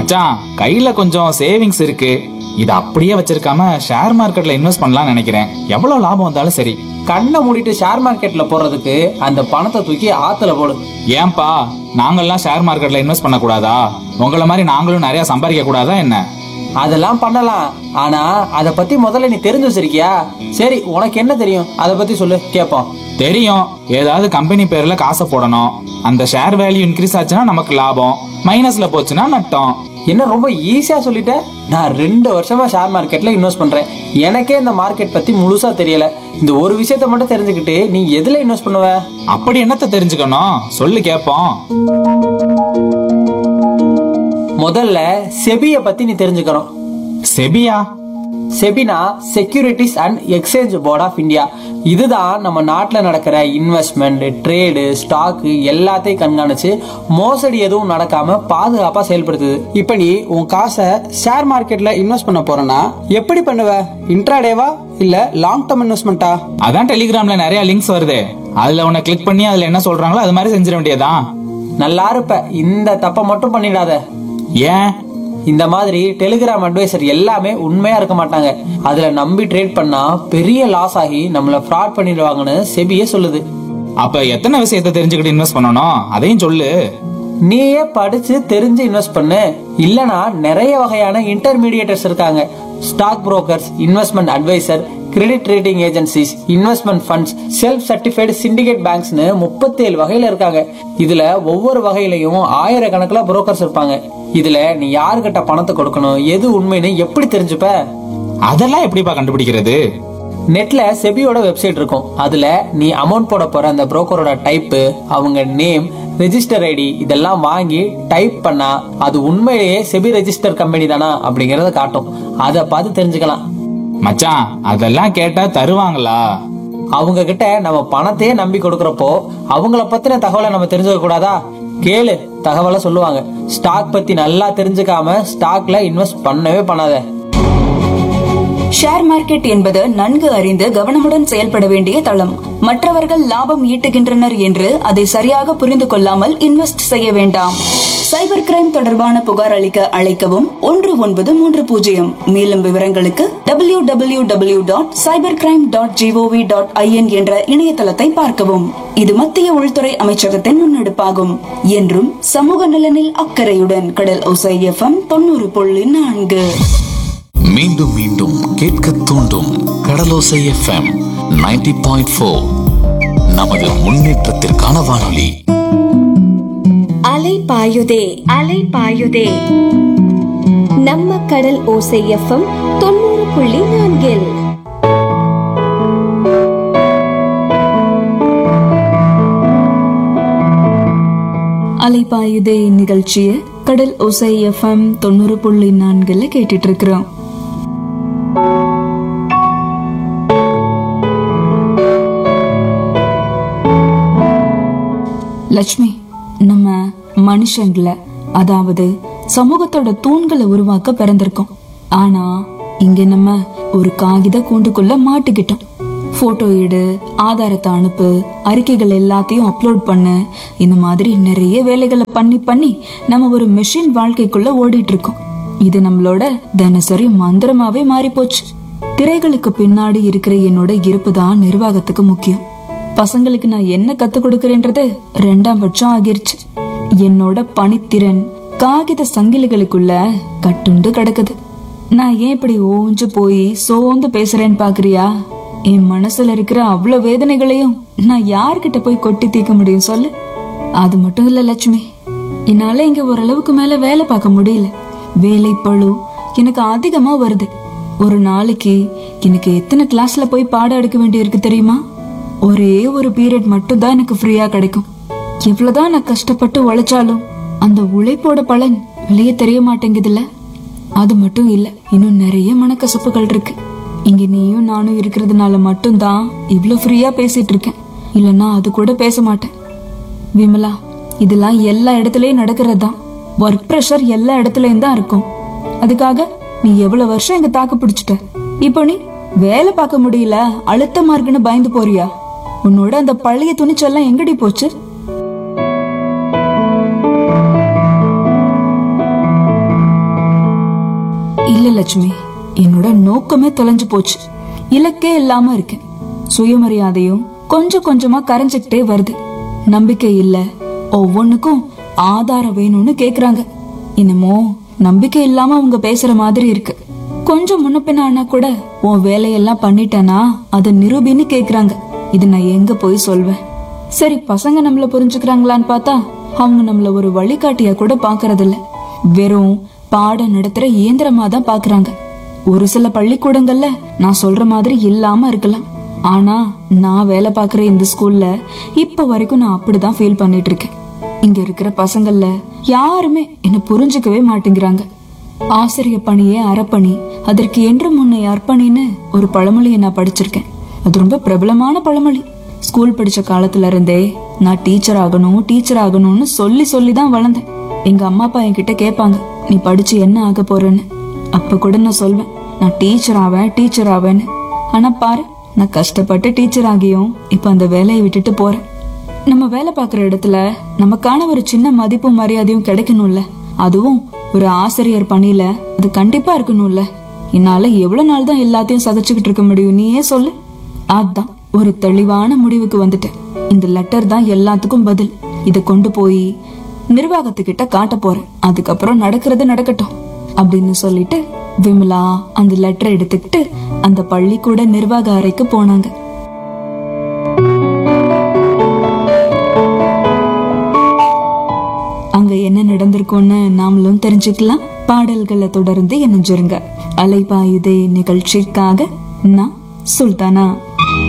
மச்சான் கையில கொஞ்சம் சேவிங்ஸ் இருக்கு இது அப்படியே வச்சிருக்காம ஷேர் மார்க்கெட்ல இன்வெஸ்ட் பண்ணலாம்னு நினைக்கிறேன் எவ்வளவு லாபம் வந்தாலும் சரி கண்ணை மூடிட்டு ஷேர் மார்க்கெட்ல போறதுக்கு அந்த பணத்தை தூக்கி ஆத்துல போடு ஏன்பா நாங்கெல்லாம் ஷேர் மார்க்கெட்ல இன்வெஸ்ட் பண்ண கூடாதா உங்கள மாதிரி நாங்களும் நிறைய சம்பாதிக்க கூடாதா என்ன அதெல்லாம் பண்ணலாம் ஆனா அத பத்தி முதல்ல நீ தெரிஞ்சு வச்சிருக்கியா சரி உனக்கு என்ன தெரியும் அத பத்தி சொல்லு கேப்போம் தெரியும் ஏதாவது கம்பெனி பேர்ல காசை போடணும் அந்த ஷேர் வேல்யூ இன்க்ரீஸ் ஆச்சுன்னா நமக்கு லாபம் மைனஸ்ல போச்சுன்னா நட்டம் என்ன ரொம்ப ஈஸியா சொல்லிட்ட நான் ரெண்டு வருஷமா ஷேர் மார்க்கெட்ல இன்வெஸ்ட் பண்றேன் எனக்கே இந்த மார்க்கெட் பத்தி முழுசா தெரியல இந்த ஒரு விஷயத்த மட்டும் தெரிஞ்சுக்கிட்டு நீ எதுல இன்வெஸ்ட் பண்ணுவ அப்படி என்னத்த தெரிஞ்சுக்கணும் சொல்லு கேப்போம் முதல்ல செபிய பத்தி நீ தெரிஞ்சுக்கணும் செபியா செபினா securities and exchange board of India இதுதான் நம்ம நாட்டில் நடக்கிற இன்வெஸ்ட்மெண்ட் ட்ரேடு ஸ்டாக்கு எல்லாத்தையும் கண்காணிச்சு மோசடி எதுவும் நடக்காம பாதுகாப்பா செயல்படுத்துது இப்போ நீ உன் காசை ஷேர் மார்க்கெட்ல இன்வெஸ்ட் பண்ண போறேன்னா எப்படி பண்ணுவ இன்ட்ராடேவா இல்ல லாங் டேர்ம் இன்வெஸ்ட்மெண்ட்டா அதான் டெலிகிராம்ல நிறைய லிங்க்ஸ் வருது அதுல உன்னை கிளிக் பண்ணி அதுல என்ன சொல்றாங்களோ அது மாதிரி செஞ்சிட வேண்டியதுதான் நல்லா இருப்ப இந்த தப்பை மட்டும் பண்ணிடாத ஏன் இந்த மாதிரி டெலிகிராம் அட்வைசர் எல்லாமே உண்மையா இருக்க மாட்டாங்க அதுல நம்பி ட்ரேட் பண்ணா பெரிய லாஸ் ஆகி நம்மள ஃப்ராட் பண்ணிடுவாங்கன்னு செபியே சொல்லுது அப்ப எத்தனை விஷயத்தை தெரிஞ்சுக்கிட்டு இன்வெஸ்ட் பண்ணணும் அதையும் சொல்லு நீயே படிச்சு தெரிஞ்சு இன்வெஸ்ட் பண்ணு இல்லனா நிறைய வகையான இன்டர்மீடியேட்டர்ஸ் இருக்காங்க stock brokers investment advisor credit rating agencies investment funds self certified syndicate பேங்க்ஸ்னு முப்பத்தி ஏழு வகையில இருக்காங்க இதுல ஒவ்வொரு வகையிலையும் ஆயிரக்கணக்கில் புரோக்கர்ஸ் இருப்பாங்க இதுல நீ யாருக்கிட்ட பணத்தை கொடுக்கணும் எது உண்மைன்னு எப்படி தெரிஞ்சுப்ப அதெல்லாம் எப்படிப்பா கண்டுபிடிக்கிறது நெட்ல செபியோட வெப்சைட் இருக்கும் அதுல நீ அமௌண்ட் போட போற அந்த புரோக்கரோட டைப்பு அவங்க நேம் ரெஜிஸ்டர் ஐடி இதெல்லாம் வாங்கி டைப் பண்ணா அது உண்மையிலேயே செபி ரெஜிஸ்டர் கம்பெனி தானா அப்படிங்கறத காட்டும் அதை பார்த்து தெரிஞ்சுக்கலாம் மச்சான் அதெல்லாம் கேட்டா தருவாங்களா அவங்க கிட்ட நம்ம பணத்தையே நம்பி கொடுக்கறப்போ அவங்கள பத்தின தகவலை நம்ம தெரிஞ்சுக்க கூடாதா கேளு தகவலை சொல்லுவாங்க ஸ்டாக் பத்தி நல்லா தெரிஞ்சுக்காம ஸ்டாக்ல இன்வெஸ்ட் பண்ணவே பண்ணாத ஷேர் மார்க்கெட் என்பது நன்கு அறிந்து கவனமுடன் செயல்பட வேண்டிய தளம் மற்றவர்கள் லாபம் ஈட்டுகின்றனர் என்று அதை சரியாக புரிந்து கொள்ளாமல் இன்வெஸ்ட் செய்ய வேண்டாம் சைபர் கிரைம் தொடர்பான புகார் அளிக்க அழைக்கவும் ஒன்று ஒன்பது மூன்று பூஜ்ஜியம் மேலும் விவரங்களுக்கு W W W dot cyber crime dot G O V dot I N என்ற இணையதளத்தை பார்க்கவும் இது மத்திய உள்துறை அமைச்சகத்தின் முன்னெடுப்பாகும் என்றும் சமூக நலனில் அக்கறையுடன் கடல் ஒசை எஃப்எம் தொண்ணூறு புள்ளி நான்கு மீண்டும் மீண்டும் கேட்க தூண்டும் கடலோசை எஃப்எம் 90.4 பாயிண்ட் ஃபோர் நமது முன்னேற்றத்திற்கான வானொலி அலை பாயுதே அலை பாயுதே நம்ம கடல் ஓசை எஃப்எம் தொண்ணூறு புள்ளி நான்கில் அலைப்பாயுதே நிகழ்ச்சியை கடல் ஒசை எஃப்எம் தொண்ணூறு புள்ளி நான்குல கேட்டுட்டு இருக்கிறோம் லட்சுமி நம்ம மனுஷங்கள அதாவது சமூகத்தோட தூண்களை உருவாக்க பிறந்திருக்கோம் ஆனா இங்க நம்ம ஒரு காகித கூண்டுக்குள்ள மாட்டிக்கிட்டோம் போட்டோ எடு ஆதாரத்தை அனுப்பு அறிக்கைகள் எல்லாத்தையும் அப்லோட் பண்ணு இந்த மாதிரி நிறைய வேலைகளை பண்ணி பண்ணி நம்ம ஒரு மெஷின் வாழ்க்கைக்குள்ள ஓடிட்டு இருக்கோம் இது நம்மளோட தினசரி மந்திரமாவே மாறி போச்சு திரைகளுக்கு பின்னாடி இருக்கிற என்னோட இருப்பு தான் நிர்வாகத்துக்கு முக்கியம் பசங்களுக்கு நான் என்ன கத்து கொடுக்கறேன்றது ரெண்டாம் பட்சம் ஆகிருச்சு என்னோட பணித்திறன் காகித சங்கிலிகளுக்குள்ள கட்டுண்டு கிடக்குது நான் ஏன் இப்படி ஓஞ்சு போய் சோர்ந்து பேசுறேன்னு பாக்குறியா என் மனசுல இருக்கிற அவ்வளவு வேதனைகளையும் நான் யார்கிட்ட போய் கொட்டி தீர்க்க முடியும் சொல்லு அது மட்டும் இல்ல லட்சுமி என்னால இங்க ஓரளவுக்கு மேல வேலை பார்க்க முடியல வேலை பழு எனக்கு அதிகமா வருது ஒரு நாளைக்கு எனக்கு எத்தனை கிளாஸ்ல போய் பாடம் எடுக்க வேண்டியிருக்கு தெரியுமா ஒரே ஒரு பீரியட் மட்டும் தான் எனக்கு ஃப்ரீயா கிடைக்கும் எவ்வளவுதான் நான் கஷ்டப்பட்டு உழைச்சாலும் அந்த உழைப்போட பலன் வெளியே தெரிய மாட்டேங்குதுல்ல அது மட்டும் இல்ல இன்னும் நிறைய மனக்கசப்புகள் இருக்கு இங்க நீயும் நானும் இருக்கிறதுனால மட்டும்தான் இவ்ளோ ஃப்ரீயா பேசிட்டு இருக்கேன் இல்லனா அது கூட பேச மாட்டேன் விமலா இதெல்லாம் எல்லா இடத்துலயும் நடக்கிறது தான் ஒர்க் ப்ரெஷர் எல்லா இடத்துலயும் தான் இருக்கும் அதுக்காக நீ எவ்வளவு வருஷம் இங்க தாக்கு பிடிச்சிட்ட இப்போ நீ வேலை பார்க்க முடியல அழுத்தமா இருக்குன்னு பயந்து போறியா உன்னோட அந்த பழைய துணிச்செல்லாம் எங்கடி போச்சு லட்சுமி என்னோட நோக்கமே தொலைஞ்சு போச்சு இலக்கே இல்லாம இருக்கேன் சுயமரியாதையும் கொஞ்சம் கொஞ்சமா கரைஞ்சுக்கிட்டே வருது நம்பிக்கை இல்ல ஒவ்வொன்னுக்கும் ஆதாரம் வேணும்னு கேக்குறாங்க என்னமோ நம்பிக்கை இல்லாம அவங்க பேசுற மாதிரி இருக்கு கொஞ்சம் முன்ன பின்ன ஆனா கூட உன் வேலையெல்லாம் பண்ணிட்டேனா அதை நிரூபின்னு கேக்குறாங்க இது நான் எங்க போய் சொல்வேன் சரி பசங்க நம்மள புரிஞ்சுக்கிறாங்களான்னு பார்த்தா அவங்க நம்மள ஒரு வழிகாட்டியா கூட பாக்குறது இல்ல வெறும் பாடம் நடத்துற இயந்திரமா தான் பாக்குறாங்க ஒரு சில பள்ளிக்கூடங்கள்ல நான் சொல்ற மாதிரி இல்லாம இருக்கலாம் ஆனா நான் வேலை பார்க்குற இந்த ஸ்கூல்ல இப்ப வரைக்கும் நான் அப்படிதான் ஃபீல் பண்ணிட்டு இருக்கேன் இங்க இருக்கிற பசங்கள்ல யாருமே என்ன புரிஞ்சுக்கவே மாட்டேங்கிறாங்க ஆசிரிய பணியே அறப்பணி அதற்கு என்று முன்னை அர்ப்பணின்னு ஒரு பழமொழியை நான் படிச்சிருக்கேன் அது ரொம்ப பிரபலமான பழமொழி ஸ்கூல் படிச்ச காலத்துல இருந்தே நான் டீச்சர் ஆகணும் டீச்சர் ஆகணும்னு சொல்லி சொல்லி தான் வளர்ந்தேன் எங்க அம்மா அப்பா என்கிட்ட கேட்பாங்க நீ படிச்சு என்ன ஆக போறேன்னு அப்ப கூட நான் சொல்வேன் நான் டீச்சர் ஆவேன் டீச்சர் ஆவேன்னு ஆனா பாரு நான் கஷ்டப்பட்டு டீச்சர் ஆகியும் இப்ப அந்த வேலையை விட்டுட்டு போறேன் நம்ம வேலை பார்க்குற இடத்துல நமக்கான ஒரு சின்ன மதிப்பும் மரியாதையும் கிடைக்கணும்ல அதுவும் ஒரு ஆசிரியர் பணியில அது கண்டிப்பா இருக்கணும்ல என்னால எவ்வளவு நாள் தான் எல்லாத்தையும் சகிச்சுக்கிட்டு இருக்க முடியும் நீயே சொல்லு அதான் ஒரு தெளிவான முடிவுக்கு வந்துட்டேன் இந்த லெட்டர் தான் எல்லாத்துக்கும் பதில் இத கொண்டு போய் நிர்வாகத்துக்கிட்ட காட்ட போறேன் அதுக்கப்புறம் நடக்கிறது நடக்கட்டும் அப்படின்னு சொல்லிட்டு விமலா அந்த லெட்டரை எடுத்துக்கிட்டு அந்த பள்ளிக்கூட நிர்வாக அறைக்கு போனாங்க அங்க என்ன நடந்திருக்கும்னு நாமளும் தெரிஞ்சுக்கலாம் பாடல்களை தொடர்ந்து இணைஞ்சிருங்க அலைபாயுதே நிகழ்ச்சிக்காக நான் சுல்தானா